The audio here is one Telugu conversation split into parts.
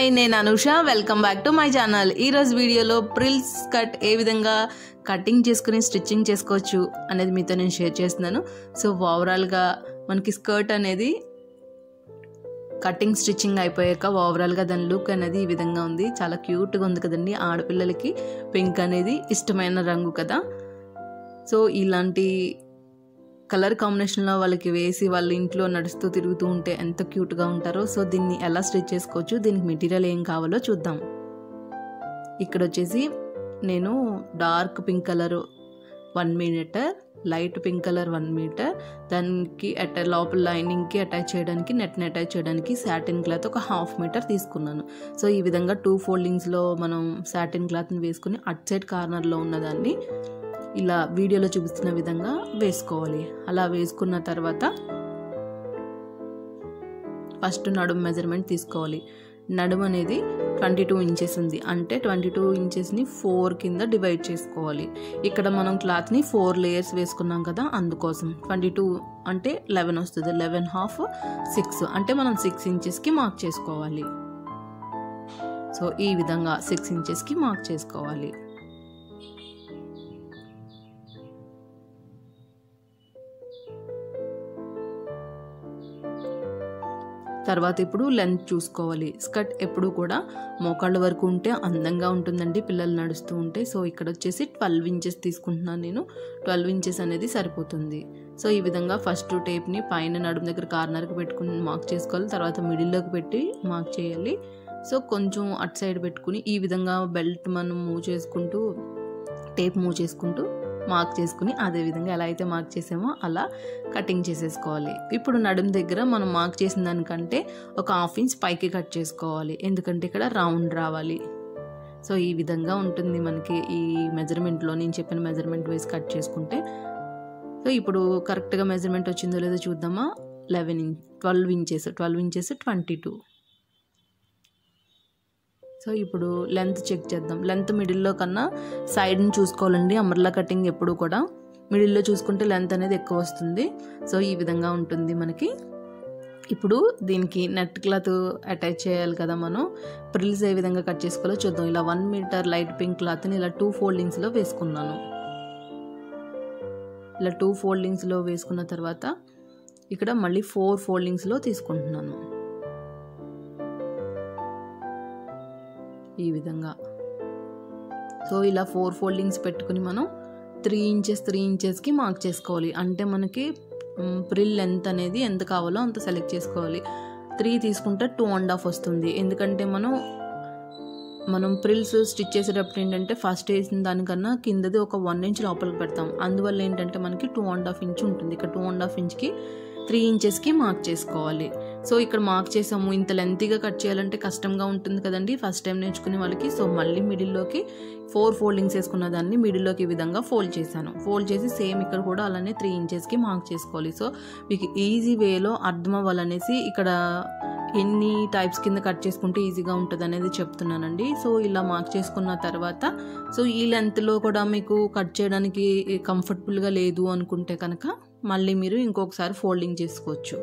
హాయ్ నేను Anusha welcome back to my channel ఈరోజు వీడియోలో ప్రిల్స్ కట్ ఏ విధంగా కటింగ్ చేసుకుని స్టిచ్చింగ్ చేసుకోవచ్చు అనేది మీతో నేను షేర్ చేస్తున్నాను సో ఓవరాల్గా మనకి స్కర్ట్ అనేది కటింగ్ స్టిచ్చింగ్ అయిపోయాక ఓవరాల్గా దాని లుక్ అనేది ఈ విధంగా ఉంది చాలా క్యూట్గా ఉంది కదండి ఆడపిల్లలకి పింక్ అనేది ఇష్టమైన రంగు కదా సో ఇలాంటి కలర్ కాంబినేషన్లో వాళ్ళకి వేసి వాళ్ళ ఇంట్లో నడుస్తూ తిరుగుతూ ఉంటే ఎంత క్యూట్గా ఉంటారో సో దీన్ని ఎలా స్టిచ్ చేసుకోవచ్చు దీనికి మెటీరియల్ ఏం కావాలో చూద్దాం ఇక్కడ వచ్చేసి నేను dark pink colour one metre light pink colour one metre దానికి అట లోపల లైనింగ్కి అటాచ్ చేయడానికి నెట్ని అటాచ్ చేయడానికి సాటిన్ క్లాత్ ఒక హాఫ్ మీటర్ తీసుకున్నాను సో ఈ విధంగా టూ ఫోల్డింగ్స్లో మనం సాటిన్ క్లాత్ని వేసుకుని అట్ సైడ్ కార్నర్లో ఉన్నదాన్ని ఇలా వీడియోలో చూపిస్తున్న విధంగా వేసుకోవాలి అలా వేసుకున్న తర్వాత ఫస్ట్ నడుము మెజర్మెంట్ తీసుకోవాలి నడుము అనేది ట్వంటీ టూ ఇంచెస్ ఉంది అంటే ట్వంటీ టూ ఇంచెస్ని ఫోర్ కింద డివైడ్ చేసుకోవాలి ఇక్కడ మనం క్లాత్ని ఫోర్ లేయర్స్ వేసుకున్నాం కదా అందుకోసం ట్వంటీ టూ అంటే లెవెన్ వస్తుంది లెవెన్ హాఫ్ సిక్స్ అంటే మనం సిక్స్ ఇంచెస్కి మార్క్ చేసుకోవాలి సో ఈ విధంగా సిక్స్ ఇంచెస్కి మార్క్ చేసుకోవాలి తర్వాత ఇప్పుడు లెంత్ చూసుకోవాలి స్కర్ట్ ఎప్పుడు కూడా మోకాళ్ళ వరకు ఉంటే అందంగా ఉంటుందండి పిల్లలు నడుస్తూ ఉంటే సో ఇక్కడ వచ్చేసి ట్వెల్వ్ ఇంచెస్ తీసుకుంటున్నాను నేను ట్వెల్వ్ ఇంచెస్ అనేది సరిపోతుంది సో ఈ విధంగా ఫస్ట్ టేప్ని పైన నడుము దగ్గర కార్నర్కి పెట్టుకుని మార్క్ చేసుకోవాలి తర్వాత మిడిల్లోకి పెట్టి మార్క్ చేయాలి సో కొంచెం అటు సైడ్ పెట్టుకుని ఈ విధంగా బెల్ట్ మనం మూవ్ చేసుకుంటూ టేప్ మూవ్ చేసుకుంటూ మార్క్ చేసుకుని అదే విధంగా ఎలా అయితే మార్క్ చేసామో అలా కటింగ్ చేసేసుకోవాలి ఇప్పుడు నడుము దగ్గర మనం మార్క్ చేసిన దానికంటే ఒక హాఫ్ ఇంచ్ పైకి కట్ చేసుకోవాలి ఎందుకంటే ఇక్కడ రౌండ్ రావాలి సో ఈ విధంగా ఉంటుంది మనకి ఈ మెజర్మెంట్లో నేను చెప్పిన మెజర్మెంట్ వేసి కట్ చేసుకుంటే సో ఇప్పుడు కరెక్ట్గా మెజర్మెంట్ వచ్చిందో లేదో చూద్దామా eleven inch twelve inches twelve inches twenty two so ఇప్పుడు లెంత్ చెక్ చేద్దాం లెంత్ మిడిల్లో కన్నా సైడ్ని చూసుకోవాలండి అమర్లా కటింగ్ ఎప్పుడు కూడా మిడిల్లో చూసుకుంటే లెంత్ అనేది ఎక్కువ వస్తుంది సో ఈ విధంగా ఉంటుంది మనకి ఇప్పుడు దీనికి నెట్ క్లాత్ అటాచ్ చేయాలి కదా మనం ప్రిల్స్ ఏ విధంగా కట్ చేసుకోవాలో చూద్దాం ఇలా వన్ మీటర్ లైట్ పింక్ క్లాత్ని ఇలా టూ ఫోల్డింగ్స్లో వేసుకున్నాను ఇలా టూ ఫోల్డింగ్స్లో వేసుకున్న తర్వాత ఇక్కడ మళ్ళీ ఫోర్ ఫోల్డింగ్స్లో తీసుకుంటున్నాను ఈ విధంగా సో ఇలా ఫోర్ ఫోల్డింగ్స్ పెట్టుకుని మనం త్రీ ఇంచెస్ త్రీ ఇంచెస్కి మార్క్ చేసుకోవాలి అంటే మనకి ప్రిల్ లెంత్ అనేది ఎంత కావాలో అంత సెలెక్ట్ చేసుకోవాలి త్రీ తీసుకుంటే టూ అండ్ హాఫ్ వస్తుంది ఎందుకంటే మనం మనం ప్రిల్స్ స్టిచ్ చేసేటప్పుడు ఏంటంటే ఫస్ట్ వేసిన దానికన్నా కిందది ఒక వన్ ఇంచ్ లోపలికి పెడతాం అందువల్ల ఏంటంటే మనకి టూ అండ్ హాఫ్ ఇంచ్ ఉంటుంది ఇక్కడ టూ అండ్ హాఫ్ ఇంచ్కి త్రీ ఇంచెస్కి మార్క్ చేసుకోవాలి సో ఇక్కడ మార్క్ చేసాము ఇంత లెంతీగా కట్ చేయాలంటే కష్టంగా ఉంటుంది కదండి ఫస్ట్ టైం నేర్చుకునే వాళ్ళకి సో మళ్ళీ మిడిల్లోకి ఫోర్ ఫోల్డింగ్స్ వేసుకున్న దాన్ని మిడిల్లోకి ఈ విధంగా ఫోల్డ్ చేశాను ఫోల్డ్ చేసి సేమ్ ఇక్కడ కూడా అలానే త్రీ ఇంచెస్కి మార్క్ చేసుకోవాలి సో మీకు ఈజీ వేలో అర్థం అవ్వాలనేసి ఇక్కడ ఎన్ని టైప్స్ కింద కట్ చేసుకుంటే ఈజీగా ఉంటుంది అనేది చెప్తున్నానండి సో ఇలా మార్క్ చేసుకున్న తర్వాత సో ఈ లెంత్లో కూడా మీకు కట్ చేయడానికి కంఫర్టబుల్గా లేదు అనుకుంటే కనుక మళ్ళీ మీరు ఇంకొకసారి ఫోల్డింగ్ చేసుకోవచ్చు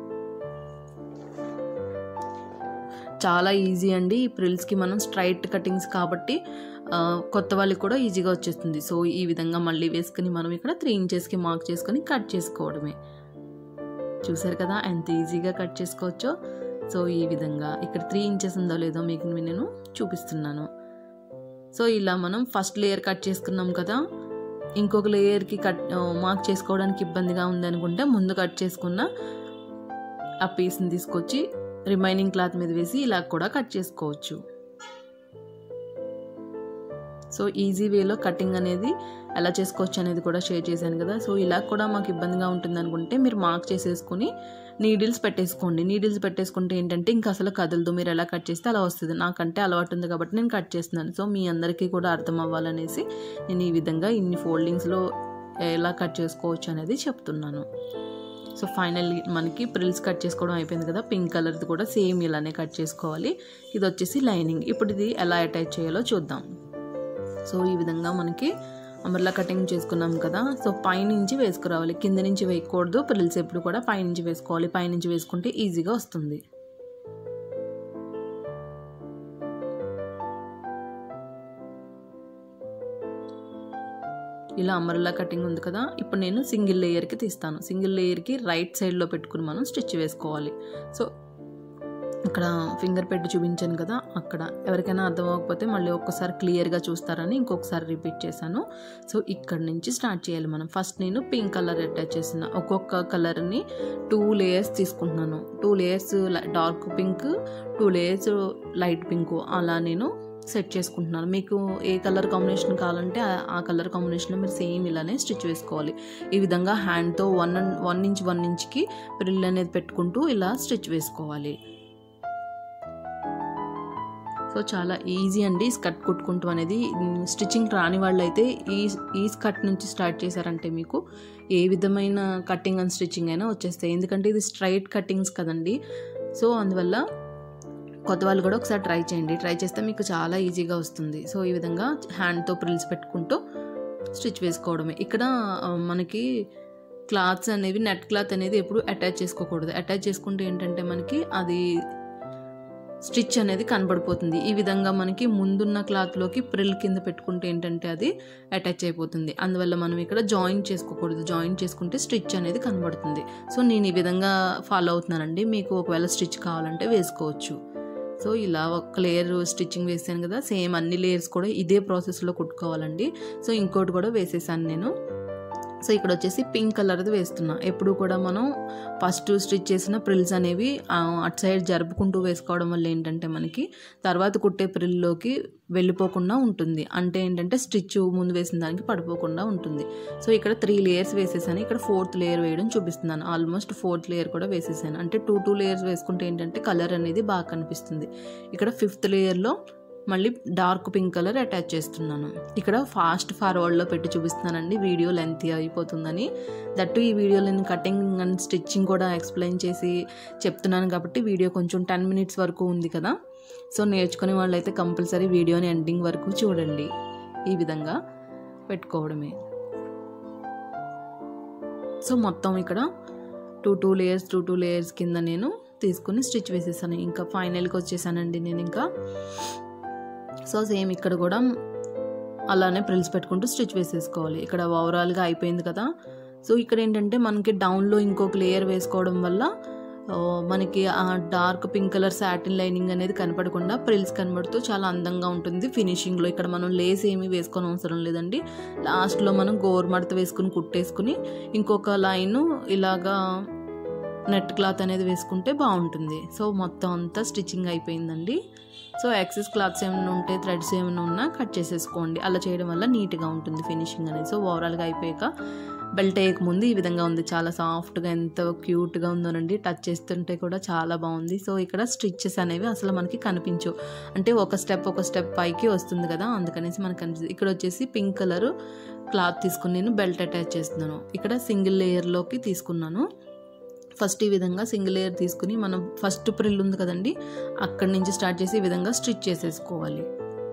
చాలా ఈజీ అండి ఈ ప్రిల్స్కి మనం స్ట్రైట్ కటింగ్స్ కాబట్టి కొత్త వాళ్ళకి కూడా ఈజీగా వచ్చేస్తుంది సో ఈ విధంగా మళ్ళీ వేసుకుని మనం ఇక్కడ త్రీ ఇంచెస్కి మార్క్ చేసుకొని కట్ చేసుకోవడమే చూసారు కదా ఎంత ఈజీగా కట్ చేసుకోవచ్చో సో ఈ విధంగా ఇక్కడ త్రీ ఇంచెస్ ఉందో లేదో మీకు నేను చూపిస్తున్నాను సో ఇలా మనం ఫస్ట్ లేయర్ కట్ చేసుకున్నాం కదా ఇంకొక లేయర్కి కట్ మార్క్ చేసుకోవడానికి ఇబ్బందిగా ఉందనుకుంటే ముందు కట్ చేసుకున్న ఆ పీస్ని తీసుకొచ్చి రిమైనింగ్ క్లాత్ మీద వేసి ఇలా కూడా కట్ చేసుకోవచ్చు సో ఈజీ వేలో కటింగ్ అనేది ఎలా చేసుకోవచ్చు అనేది కూడా షేర్ చేశాను కదా సో ఇలా కూడా మాకు ఇబ్బందిగా ఉంటుంది అనుకుంటే మీరు మార్క్ చేసేసుకుని నీడిల్స్ పెట్టేసుకోండి నీడిల్స్ పెట్టేసుకుంటే ఏంటంటే ఇంకా అసలు కదలదు మీరు ఎలా కట్ చేస్తే అలా వస్తుంది నాకంటే అలవాటు ఉంది కాబట్టి నేను కట్ చేస్తున్నాను సో మీ అందరికీ కూడా అర్థం అవ్వాలనేసి నేను ఈ విధంగా ఇన్ని ఫోల్డింగ్స్లో ఎలా కట్ చేసుకోవచ్చు అనేది చెప్తున్నాను సో ఫైనల్లీ మనకి ప్రిల్స్ కట్ చేసుకోవడం అయిపోయింది కదా పింక్ కలర్ది కూడా సేమ్ ఇలానే కట్ చేసుకోవాలి ఇది వచ్చేసి లైనింగ్ ఇప్పుడు ఇది ఎలా అటాచ్ చేయాలో చూద్దాం సో ఈ విధంగా మనకి అమర్లా కటింగ్ చేసుకున్నాం కదా సో పైనుంచి వేసుకురావాలి కింద నుంచి వేయకూడదు ప్రిల్స్ ఎప్పుడు కూడా పైనుంచి వేసుకోవాలి పైనుంచి వేసుకుంటే ఈజీగా వస్తుంది ఇలా అంబరెల్లా కటింగ్ ఉంది కదా ఇప్పుడు నేను సింగిల్ లేయర్కి తీస్తాను సింగిల్ లేయర్కి రైట్ సైడ్లో పెట్టుకుని మనం స్టిచ్ వేసుకోవాలి సో ఇక్కడ ఫింగర్ పెట్టి చూపించాను కదా అక్కడ ఎవరికైనా అర్థం అవ్వకపోతే మళ్ళీ ఒక్కసారి క్లియర్గా చూస్తారని ఇంకొకసారి రిపీట్ చేశాను సో ఇక్కడ నుంచి స్టార్ట్ చేయాలి మనం ఫస్ట్ నేను పింక్ కలర్ అటాచ్ చేసిన ఒక్కొక్క కలర్ని టూ లేయర్స్ తీసుకుంటున్నాను two layers dark pink two layers light pink అలా నేను సెట్ చేసుకుంటున్నాను మీకు ఏ కలర్ కాంబినేషన్ కావాలంటే ఆ- ఆ కలర్ కాంబినేషన్లో మీరు సేమ్ ఇలానే స్టిచ్ వేసుకోవాలి ఈ విధంగా హ్యాండ్తో వన్ వన్ ఇంచ్ వన్ ఇంచ్కి ప్రిల్ అనేది పెట్టుకుంటూ ఇలా స్టిచ్ వేసుకోవాలి సో చాలా ఈజీ అండి స్కర్ట్ కుట్టుకుంటూ అనేది స్టిచ్చింగ్ రాని వాళ్ళు అయితే ఈ ఈ స్కర్ట్ నుంచి స్టార్ట్ చేశారంటే మీకు ఏ విధమైన కటింగ్ అండ్ స్టిచ్చింగ్ అయినా వచ్చేస్తాయి ఎందుకంటే ఇది స్ట్రైట్ కటింగ్స్ కదండి సో అందువల్ల కొత్త వాళ్ళు కూడా ఒకసారి ట్రై చేయండి ట్రై చేస్తే మీకు చాలా ఈజీగా వస్తుంది సో ఈ విధంగా హ్యాండ్తో ప్రిల్స్ పెట్టుకుంటూ స్టిచ్ వేసుకోవడమే ఇక్కడ ఆ, మనకి క్లాత్స్ అనేవి నెట్ క్లాత్ అనేది ఎప్పుడు అటాచ్ చేసుకోకూడదు అటాచ్ చేసుకుంటే ఏంటంటే మనకి అది స్టిచ్ అనేది కనబడిపోతుంది ఈ విధంగా మనకి ముందున్న క్లాత్లోకి ప్రిల్ కింద పెట్టుకుంటే ఏంటంటే అది అటాచ్ అయిపోతుంది అందువల్ల మనం ఇక్కడ జాయిన్ చేసుకోకూడదు జాయిన్ చేసుకుంటే స్టిచ్ అనేది కనబడుతుంది సో నేను ఈ విధంగా ఫాలో అవుతున్నానండి మీకు ఒకవేళ స్టిచ్ కావాలంటే వేసుకోవచ్చు సో ఇలా ఒక లేయర్ స్టిచ్చింగ్ వేసాను కదా సేమ్ అన్ని లేయర్స్ కూడా ఇదే ప్రాసెస్లో కుట్టుకోవాలండి సో ఇంకోటి కూడా వేసేసాను నేను సో ఇక్కడ వచ్చేసి పింక్ కలర్ది వేస్తున్నా ఎప్పుడు కూడా మనం ఫస్ట్ స్టిచ్ చేసిన ప్రిల్స్ అనేవి ఆ, అటు సైడ్ జరుపుకుంటూ వేసుకోవడం వల్ల ఏంటంటే మనకి తర్వాత కుట్టే ప్రిల్లోకి వెళ్ళిపోకుండా ఉంటుంది అంటే ఏంటంటే స్టిచ్ ముందు వేసిన దానికి పడిపోకుండా ఉంటుంది సో ఇక్కడ త్రీ లేయర్స్ వేసేసాను ఇక్కడ ఫోర్త్ లేయర్ వేయడం చూపిస్తున్నాను ఆల్మోస్ట్ ఫోర్త్ లేయర్ కూడా వేసేసాను అంటే టూ టూ లేయర్స్ వేసుకుంటే ఏంటంటే కలర్ అనేది బాగా కనిపిస్తుంది ఇక్కడ ఫిఫ్త్ లేయర్లో మళ్ళీ డార్క్ పింక్ కలర్ అటాచ్ చేస్తున్నాను ఇక్కడ ఫాస్ట్ ఫార్వర్డ్లో పెట్టి చూపిస్తున్నానండి వీడియో లెంత్ అయిపోతుందని దట్టు ఈ వీడియోలో నేను కటింగ్ అండ్ స్టిచ్చింగ్ కూడా ఎక్స్ప్లెయిన్ చేసి చెప్తున్నాను కాబట్టి వీడియో కొంచెం టెన్ మినిట్స్ వరకు ఉంది కదా సో నేర్చుకునే వాళ్ళైతే కంపల్సరీ వీడియోని ఎండింగ్ వరకు చూడండి ఈ విధంగా పెట్టుకోవడమే సో మొత్తం ఇక్కడ two two layers two two layers కింద నేను తీసుకుని స్టిచ్ వేసేసాను ఇంకా ఫైనల్కి వచ్చేసానండి నేను ఇంకా సో సేమ్ ఇక్కడ కూడా అలానే ప్రిల్స్ పెట్టుకుంటూ స్టిచ్ వేసేసుకోవాలి ఇక్కడ ఓవరాల్గా అయిపోయింది కదా సో ఇక్కడ ఏంటంటే మనకి డౌన్లో ఇంకొక లేయర్ వేసుకోవడం వల్ల ఆ, మనకి ఆ dark pink colour satin lining అనేది కనపడకుండా ప్రిల్స్ కనబడుతూ చాలా అందంగా ఉంటుంది ఫినిషింగ్లో ఇక్కడ మనం లేస్ ఏమీ వేసుకోని అవసరం లేదండి లాస్ట్లో మనం గోర్ మడత వేసుకుని కుట్టేసుకుని ఇంకొక లైన్ ఇలాగా నెట్ క్లాత్ అనేది వేసుకుంటే బాగుంటుంది సో మొత్తం అంతా స్టిచ్చింగ్ అయిపోయిందండి సో ఎక్సెస్ క్లాత్స్ ఏమైనా ఉంటే థ్రెడ్స్ ఏమైనా ఉన్నా కట్ చేసేసుకోండి అలా చేయడం వల్ల నీట్గా ఉంటుంది ఫినిషింగ్ అనేది సో ఓవరాల్గా అయిపోయాక బెల్ట్ వేయకముందు ఈ విధంగా ఉంది చాలా సాఫ్ట్గా ఎంత క్యూట్గా ఉందోనండి టచ్ చేస్తుంటే కూడా చాలా బాగుంది సో ఇక్కడ స్టిచ్చెస్ అనేవి అసలు మనకి కనిపించవు అంటే ఒక స్టెప్ ఒక స్టెప్ పైకి వస్తుంది కదా అందుకనేసి మనకు కనిపిస్తుంది ఇక్కడ వచ్చేసి పింక్ కలర్ క్లాత్ తీసుకుని నేను బెల్ట్ అటాచ్ చేస్తున్నాను ఇక్కడ సింగిల్ లేయర్లోకి తీసుకున్నాను ఫస్ట్ ఈ విధంగా సింగిల్ లేయర్ తీసుకుని మనం ఫస్ట్ ప్రిల్ ఉంది కదండి అక్కడి నుంచి స్టార్ట్ చేసి ఈ విధంగా స్టిచ్ చేసేసుకోవాలి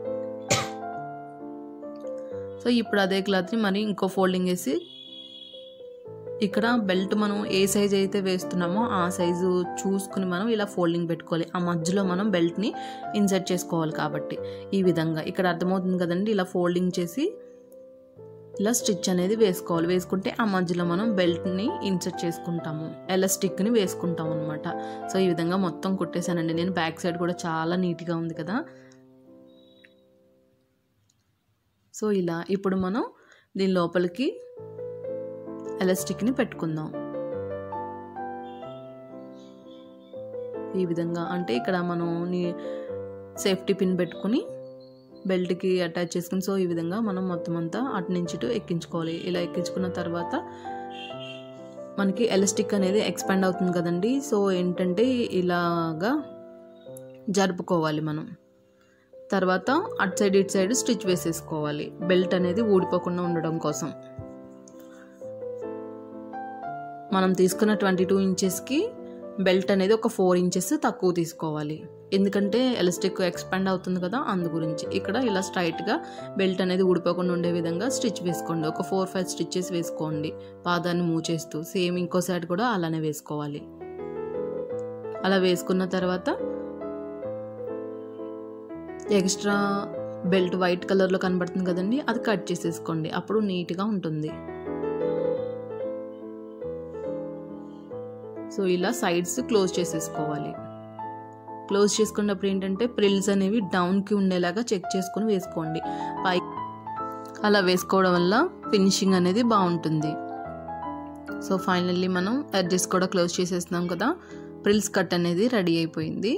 సో ఇప్పుడు అదే క్లాత్ని మరి ఇంకో ఫోల్డింగ్ వేసి ఇక్కడ బెల్ట్ మనం ఏ సైజ్ అయితే వేస్తున్నామో ఆ సైజు చూసుకుని మనం ఇలా ఫోల్డింగ్ పెట్టుకోవాలి ఆ మధ్యలో మనం బెల్ట్ని ఇన్సర్ట్ చేసుకోవాలి కాబట్టి ఈ విధంగా ఇక్కడ అర్థమవుతుంది కదండి ఇలా ఫోల్డింగ్ చేసి ఇలా స్టిచ్ అనేది వేసుకోవాలి వేసుకుంటే ఆ మధ్యలో మనం బెల్ట్ని ఇన్సర్ట్ చేసుకుంటాము ఎలాస్టిక్ని వేసుకుంటాం అనమాట సో ఈ విధంగా మొత్తం కుట్టేశానండి నేను బ్యాక్ సైడ్ కూడా చాలా నీట్గా ఉంది కదా సో ఇలా ఇప్పుడు మనం దీని లోపలికి ఎలాస్టిక్ని పెట్టుకుందాం ఈ విధంగా అంటే ఇక్కడ మనం సేఫ్టీ పిన్ పెట్టుకుని బెల్ట్కి అటాచ్ చేసుకుని సో ఈ విధంగా మనం మొత్తం అంతా అటు నుంచి ఇటు ఎక్కించుకోవాలి ఇలా ఎక్కించుకున్న తర్వాత మనకి ఎలాస్టిక్ అనేది ఎక్స్పాండ్ అవుతుంది కదండి సో ఏంటంటే ఇలాగా జరుపుకోవాలి మనం తర్వాత అటు సైడ్ ఇటు సైడ్ స్టిచ్ వేసేసుకోవాలి బెల్ట్ అనేది ఊడిపోకుండా ఉండడం కోసం మనం తీసుకున్న ట్వంటీ టూ ఇంచెస్కి బెల్ట్ అనేది ఒక ఫోర్ ఇంచెస్ తక్కువ తీసుకోవాలి ఎందుకంటే ఎలాస్టిక్ ఎక్స్పాండ్ అవుతుంది కదా అందు గురించి ఇక్కడ ఇలా స్ట్రైట్గా బెల్ట్ అనేది ఊడిపోకుండా ఉండే విధంగా స్టిచ్ వేసుకోండి ఒక ఫోర్ ఫైవ్ స్టిచ్చెస్ వేసుకోండి పాదాన్ని మూవ్ చేస్తూ సేమ్ ఇంకో సైడ్ కూడా అలానే వేసుకోవాలి అలా వేసుకున్న తర్వాత ఎక్స్ట్రా బెల్ట్ వైట్ కలర్లో కనబడుతుంది కదండి అది కట్ చేసేసుకోండి అప్పుడు నీట్గా ఉంటుంది సో ఇలా సైడ్స్ క్లోజ్ చేసేసుకోవాలి క్లోజ్ చేసుకున్నప్పుడు ఏంటంటే ప్రిల్స్ అనేవి డౌన్కి ఉండేలాగా చెక్ చేసుకొని వేసుకోండి పై అలా వేసుకోవడం వల్ల ఫినిషింగ్ అనేది బాగుంటుంది సో ఫైనల్లీ మనం ఎడ్జెస్ కూడా క్లోజ్ చేసేస్తున్నాం కదా ప్రిల్స్ కట్ అనేది రెడీ అయిపోయింది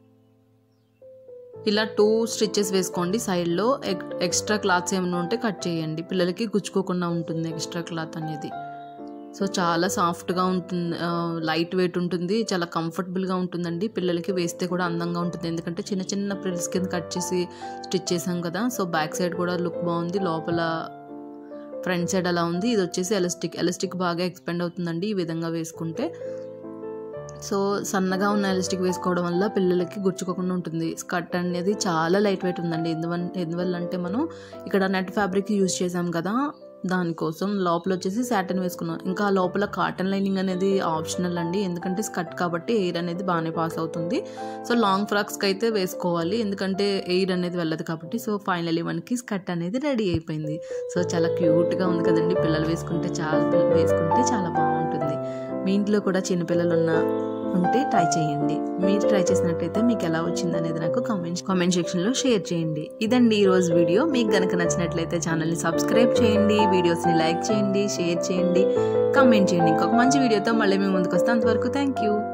ఇలా టూ స్టిచ్చెస్ వేసుకోండి సైడ్లో ఎక్స్ట్రా క్లాత్స్ ఏమైనా ఉంటే కట్ చేయండి పిల్లలకి గుచ్చుకోకుండా ఉంటుంది ఎక్స్ట్రా క్లాత్ అనేది సో చాలా సాఫ్ట్గా ఉంటుంది లైట్ వెయిట్ ఉంటుంది చాలా కంఫర్టబుల్గా ఉంటుందండి పిల్లలకి వేస్తే కూడా అందంగా ఉంటుంది ఎందుకంటే చిన్న చిన్న ప్రిల్స్ కింద కట్ చేసి స్టిచ్ చేసాం కదా సో బ్యాక్ సైడ్ కూడా లుక్ బాగుంది లోపల ఫ్రంట్ సైడ్ అలా ఉంది ఇది వచ్చేసి ఎలాస్టిక్ ఎలాస్టిక్ బాగా ఎక్స్పెండ్ అవుతుందండి ఈ విధంగా వేసుకుంటే సో సన్నగా ఉన్న ఎలాస్టిక్ వేసుకోవడం వల్ల పిల్లలకి గుచ్చుకోకుండా ఉంటుంది స్కర్ట్ అనేది చాలా లైట్ వెయిట్ ఉందండి ఎందువల్ల ఎందువల్ల అంటే మనం ఇక్కడ నెట్ ఫ్యాబ్రిక్ యూజ్ చేసాం కదా దానికోసం లోపల వచ్చేసి సాటన్ వేసుకున్నాం ఇంకా లోపల కాటన్ లైనింగ్ అనేది ఆప్షనల్ అండి ఎందుకంటే స్కర్ట్ కాబట్టి ఎయిర్ అనేది బాగానే పాస్ అవుతుంది సో లాంగ్ ఫ్రాక్స్కి అయితే వేసుకోవాలి ఎందుకంటే ఎయిర్ అనేది వెళ్ళదు కాబట్టి సో ఫైనలీ మనకి స్కర్ట్ అనేది రెడీ అయిపోయింది సో చాలా క్యూట్గా ఉంది కదండి పిల్లలు వేసుకుంటే చాలా వేసుకుంటే చాలా బాగుంటుంది మీ ఇంట్లో కూడా చిన్నపిల్లలు ఉన్న ఉంటే ట్రై చేయండి మీరు ట్రై చేసినట్టయితే మీకు ఎలా వచ్చింది అనేది నాకు కామెంట్ కామెంట్ సెక్షన్లో షేర్ చేయండి ఇదండి ఈరోజు వీడియో మీకు కనుక నచ్చినట్లయితే ఛానల్ని సబ్స్క్రైబ్ చేయండి వీడియోస్ని లైక్ చేయండి షేర్ చేయండి కామెంట్ చేయండి ఇంకొక మంచి వీడియోతో మళ్ళీ మేము ముందుకు వస్తాం అంతవరకు థ్యాంక్ యూ